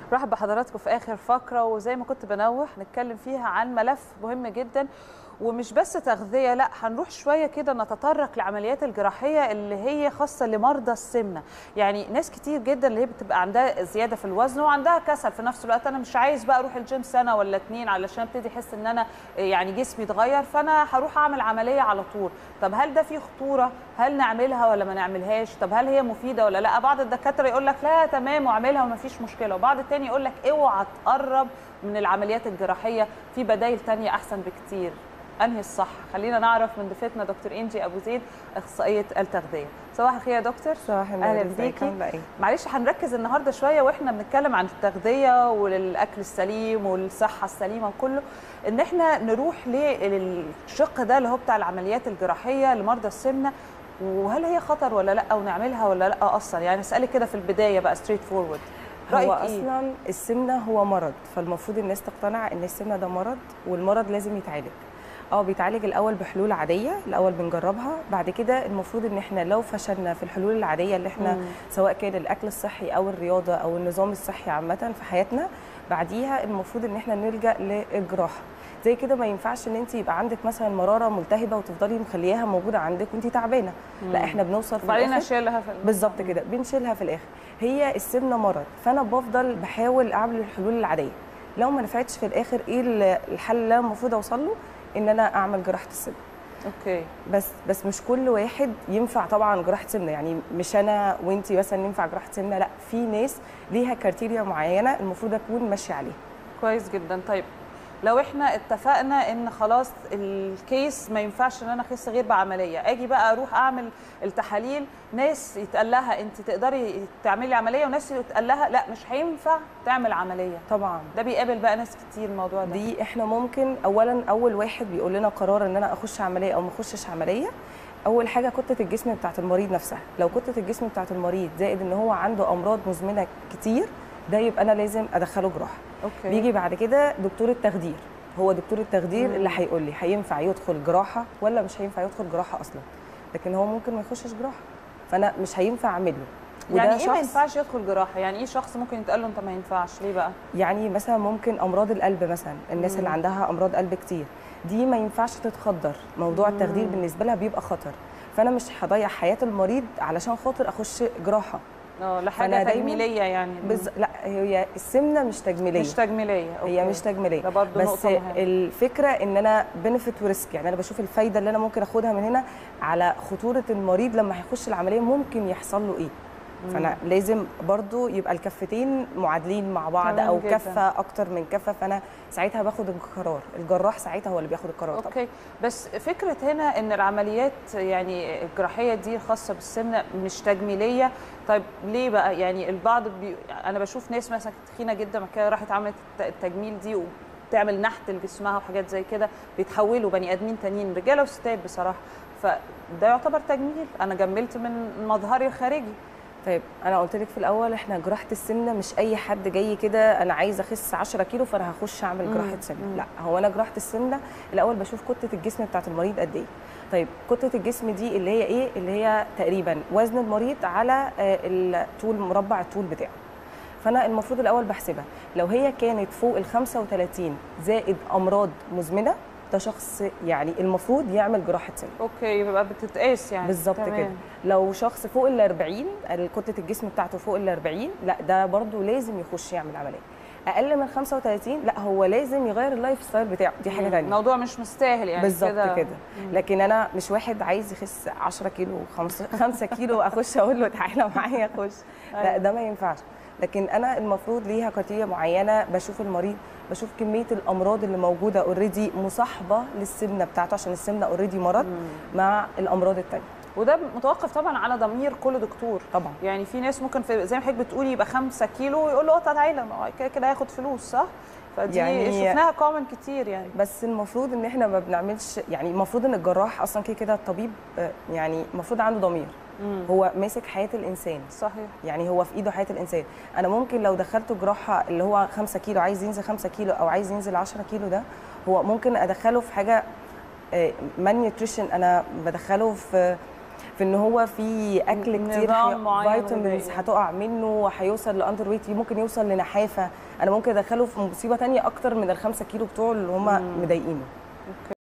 رحب بحضراتكم في اخر فقره وزي ما كنت بنوه نتكلم فيها عن ملف مهم جدا ومش بس تغذيه لا هنروح شويه كده نتطرق لعمليات الجراحيه اللي هي خاصه لمرضى السمنه يعني ناس كتير جدا اللي هي بتبقى عندها زياده في الوزن وعندها كسل في نفس الوقت انا مش عايز بقى اروح الجيم سنه ولا اتنين علشان ابتدي احس ان انا يعني جسمي اتغير فانا هروح اعمل عمليه على طول طب هل ده فيه خطوره هل نعملها ولا ما نعملهاش طب هل هي مفيده ولا لا بعض الدكاتره يقول لك لا تمام واعملها وما فيش مشكله وبعض التاني يقول لك اوعى تقرب من العمليات الجراحيه في بدائل تانية احسن بكتير انهي الصح خلينا نعرف من ضيفتنا دكتور انجي ابو زيد اخصائيه التغذيه صباح الخير يا دكتور صباح النور اهلا ازيك بيكي عامله ايه معلش هنركز النهارده شويه واحنا بنتكلم عن التغذيه والاكل السليم والصحه السليمه وكله ان احنا نروح للشق ده اللي هو بتاع العمليات الجراحيه لمرضى السمنه وهل هي خطر ولا لا ونعملها ولا لا اصلا يعني اسالك كده في البدايه بقى ستريت فورورد هو رايك ايه اصلا السمنه هو مرض فالمفروض الناس تقتنع ان السمنه ده مرض والمرض لازم يتعالج اه بيتعالج الاول بحلول عاديه الاول بنجربها بعد كده المفروض ان احنا لو فشلنا في الحلول العاديه اللي احنا مم. سواء كان الاكل الصحي او الرياضه او النظام الصحي عامه في حياتنا بعديها المفروض ان احنا نلجا للجراحه زي كده ما ينفعش ان انت يبقى عندك مثلا مراره ملتهبه وتفضلي مخلياها موجوده عندك وانت تعبانه لا احنا بنوصل في وبعدين الآخر اشيلها في ال- بالظبط كده بنشيلها في الاخر هي السمنه مرض فانا بفضل بحاول اعمل الحلول العاديه لو ما نفعتش في الاخر ايه ال- الحل اللي أنا المفروض اوصل له ان انا اعمل جراحه السمنه اوكي بس بس مش كل واحد ينفع طبعا جراحه سمنه يعني مش انا وانتي مثلا ينفع جراحه سمنه لا في ناس ليها كارتيريا معينه المفروض اكون ماشيه عليها كويس جدا طيب لو احنا اتفقنا ان خلاص الكيس ما ينفعش ان انا اخس غير بعمليه اجي بقى اروح اعمل التحاليل ناس يتقال لها انت تقدري تعملي عمليه وناس يتقال لها لا مش هينفع تعمل عمليه طبعا ده بيقابل بقى ناس كتير الموضوع ده دي احنا ممكن اولا اول واحد بيقول لنا قرار ان انا اخش عمليه او ما اخشش عمليه اول حاجه كتله الجسم بتاعت المريض نفسها لو كتله الجسم بتاعت المريض زائد ان هو عنده امراض مزمنه كتير ده يبقى انا لازم ادخله جراحه اوكي بيجي بعد كده دكتور التخدير هو دكتور التخدير مم. اللي هيقول لي هينفع يدخل جراحه ولا مش هينفع يدخل جراحه اصلا لكن هو ممكن ما يخشش جراحه فانا مش هينفع اعمل له يعني وده ايه ما شخص- ينفعش يدخل جراحه يعني ايه شخص ممكن يتقال له انت ما ينفعش ليه بقى يعني مثلا ممكن امراض القلب مثلا الناس مم. اللي عندها امراض قلب كتير دي ما ينفعش تتخدر موضوع التخدير مم. بالنسبه لها بيبقى خطر فانا مش هضيع حياه المريض علشان خاطر اخش جراحه اه لا فأنا حاجه دايماً تجميليه يعني بز... لا هي السمنه مش تجميليه مش تجميليه هي أوكي. مش تجميليه ده برضه بس نقطه مهمه الفكره ان انا بنفيت وريسك يعني انا بشوف الفايده اللي انا ممكن اخدها من هنا على خطوره المريض لما هيخش العمليه ممكن يحصل له ايه فانا لازم برضو يبقى الكفتين معادلين مع بعض تمام او جداً. كفه اكتر من كفه فانا ساعتها باخد القرار الجراح ساعتها هو اللي بياخد القرار طبعا اوكي بس فكره هنا ان العمليات يعني الجراحيه دي خاصه بالسمنه مش تجميليه طيب ليه بقى يعني البعض بي... انا بشوف ناس مثلا تخينه جدا ما كده راحت عملت الت- التجميل دي وبتعمل نحت لجسمها وحاجات زي كده بيتحولوا بني ادمين تانيين رجاله وستات بصراحه فده يعتبر تجميل انا جملت من مظهري الخارجي طيب انا قلت لك في الاول احنا جراحه السمنه مش اي حد جاي كده انا عايز اخس 10 كيلو فانا هخش اعمل مم. جراحه مم. سمنه لا هو انا جراحه السمنه الاول بشوف كتله الجسم بتاعت المريض قد ايه طيب كتله الجسم دي اللي هي ايه اللي هي تقريبا وزن المريض على آه، الطول مربع الطول بتاعه فانا المفروض الاول بحسبها لو هي كانت فوق ال 35 زائد امراض مزمنه ده شخص يعني المفروض يعمل جراحه سمنه اوكي يبقى بتتقاس يعني بالظبط تمام. كده لو شخص فوق ال 40 كتله الجسم بتاعته فوق ال 40 لا ده برضو لازم يخش يعمل عمليه اقل من 35 لا هو لازم يغير اللايف ستايل بتاعه دي حاجه ثانيه الموضوع مش مستاهل يعني بالظبط كده كده لكن انا مش واحد عايز يخس 10 كيلو 5 كيلو اخش اقول له تعالى معايا خش لا أيوة. ده ما ينفعش لكن انا المفروض ليها كارتيريا معينه بشوف المريض بشوف كميه الامراض اللي موجوده اوريدي مصاحبه للسمنه بتاعته عشان السمنه اوريدي مرض مع الامراض الثانيه وده متوقف طبعا على ضمير كل دكتور طبعا يعني في ناس ممكن في زي ما حضرتك بتقولي يبقى 5 كيلو يقول له قطع تعالى ما هو كده كده هياخد فلوس صح؟ فدي يعني يعني- شفناها كومن كتير يعني بس المفروض ان احنا ما بنعملش يعني المفروض ان الجراح اصلا كده كده الطبيب آه، يعني المفروض عنده ضمير مم. هو ماسك حياه الانسان صحيح يعني هو في ايده حياه الانسان انا ممكن لو دخلته جراحه اللي هو 5 كيلو عايز ينزل 5 كيلو او عايز ينزل 10 كيلو ده هو ممكن ادخله في حاجه مان نيوتريشن انا بدخله في في ان هو في اكل ن- كتير نظام معين فيتامينز غذائي. هتقع منه هيوصل لاندر ويت ممكن يوصل لنحافه انا ممكن ادخله في مصيبه تانية اكتر من الخمسة كيلو بتوعه اللي هم مضايقينه